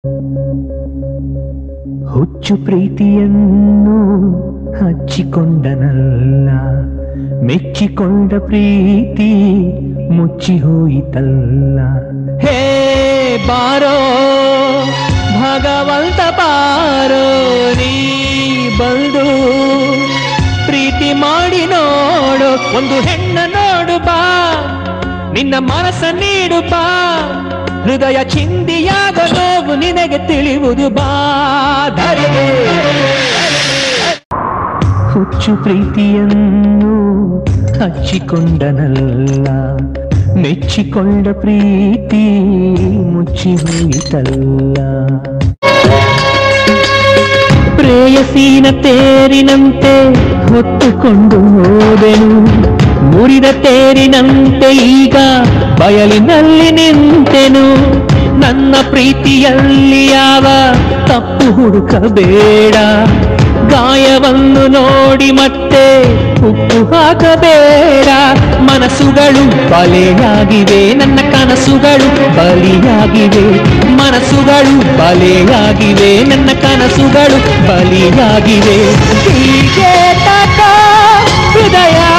ಹುಚ್ಚು ಪ್ರೀತಿಯನ್ನು ಹಚ್ಚಿಕೊಂಡನಲ್ಲ ಮೆಚ್ಚಿಕೊಂಡ ಪ್ರೀತಿ ಮುಚ್ಚಿ ಹೋಯಿತಲ್ಲ ಹೇ ಬಾರೋ ಭಗವಂತ ಬಾರೋ ನೀ ಬಂದು ಪ್ರೀತಿ ಮಾಡಿ ನೋಡು ಒಂದು ಹೆಣ್ಣ ನೋಡು ಬಾ ನಿನ್ನ ಮನಸ್ಸ ನೀಡು ಬಾ ಹೃದಯ ಚಿಂದಿಯಾಗ ನೋವು ನಿನಗೆ ತಿಳಿಯುವುದು ಬಾ ಧರೆಗೆ ಹುಚ್ಚು ಪ್ರೀತಿಯನ್ನು ಹಚ್ಚಿಕೊಂಡನಲ್ಲ ಮೆಚ್ಚಿಕೊಂಡ ಪ್ರೀತಿ ಮುಚ್ಚಿ ಹೋಯಿತಲ್ಲ ಪ್ರೇಯಸೀನ ತೇರಿನಂತೆ ಹೊತ್ತುಕೊಂಡು ಹೋದೆನು ಮುರಿದ ತೇರಿನಂತೆ ಈಗ ಬಯಲಿನಲ್ಲಿ ನಿಂತೆನು ನನ್ನ ಪ್ರೀತಿಯಲ್ಲಿ ಯಾವ ತಪ್ಪು ಹುಡುಕಬೇಡ ಗಾಯವನ್ನು ನೋಡಿ ಮತ್ತೆ ಉಪ್ಪು ಹಾಕಬೇಡ ಮನಸ್ಸುಗಳು ಬಲೆಯಾಗಿವೆ ನನ್ನ ಕನಸುಗಳು ಬಲಿಯಾಗಿವೆ ಮನಸ್ಸುಗಳು ಬಲೆಯಾಗಿವೆ ನನ್ನ ಕನಸುಗಳು ಬಲಿಯಾಗಿವೆ ಹೀಗೆ ತಾತ ಹೃದಯ